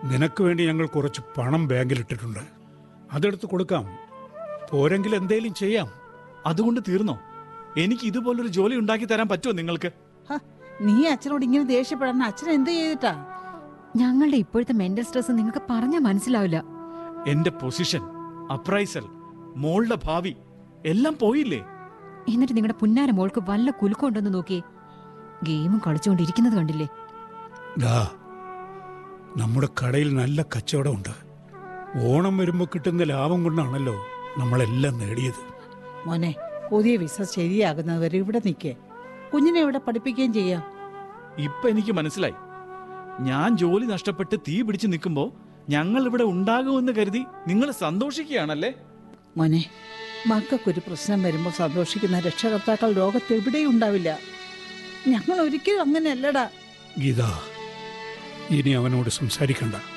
നിനക്ക് വേണ്ടി ഞങ്ങൾ കുറച്ച് പണം ബാങ്കിലിട്ടിട്ടുണ്ട് അതെടുത്ത് കൊടുക്കാം പോരെങ്കിൽ എന്തേലും ചെയ്യാം അതുകൊണ്ട് തീർന്നോ എനിക്ക് ഇതുപോലൊരു ജോലി ഉണ്ടാക്കി തരാൻ പറ്റുമോ നിങ്ങൾക്ക് ഹ, നീ അച്ഛനോട് ഇങ്ങനെ ദേഷ്യപ്പെടാൻ അച്ഛൻ എന്ത് ചെയ്തിട്ടാ ഞങ്ങളുടെ ഇപ്പോഴത്തെ മെന്റൽ സ്ട്രെസ് നിങ്ങൾക്ക് പറഞ്ഞാൽ മനസ്സിലാവില്ല എന്റെ പൊസിഷൻ അപ്രൈസൽ മോളുടെ ഭാവി എല്ലാം പോയില്ലേ എന്നിട്ട് നിങ്ങളുടെ പുന്നാര മോൾക്ക് വല്ല കുലുക്കമുണ്ടെന്ന് നോക്കിയേ ഗെയിമും കളിച്ചുകൊണ്ടിരിക്കുന്നത് കണ്ടില്ലേ ദാ നമ്മുടെ കടയിൽ നല്ല കച്ചവടമുണ്ട് ഓണം വരുമ്പോൾ കിട്ടുന്ന ലാഭം കൊണ്ടാണല്ലോ നമ്മളെല്ലാം നേടിയത് മോനെ പുതിയ വിസ ശരിയാകുന്നവരെ ഇവിടെ നിൽക്കേ കുഞ്ഞിനെ ഇവിടെ പഠിപ്പിക്കുകയും ചെയ്യാം ഇപ്പൊ എനിക്ക് മനസ്സിലായി ഞാൻ ജോലി നഷ്ടപ്പെട്ട് തീ പിടിച്ച് നിൽക്കുമ്പോ ഞങ്ങൾ ഇവിടെ ഉണ്ടാകുമെന്ന് കരുതി നിങ്ങൾ സന്തോഷിക്കുകയാണല്ലേ മോനെ മക്കൾക്കൊരു പ്രശ്നം വരുമ്പോൾ സന്തോഷിക്കുന്ന രക്ഷകർത്താക്കൾ ലോകത്ത് എവിടെയും ഉണ്ടാവില്ല ഞങ്ങൾ ഒരിക്കലും അങ്ങനെയല്ലടാ ഗീത ഇനി അവനോട് സംസാരിക്കണ്ട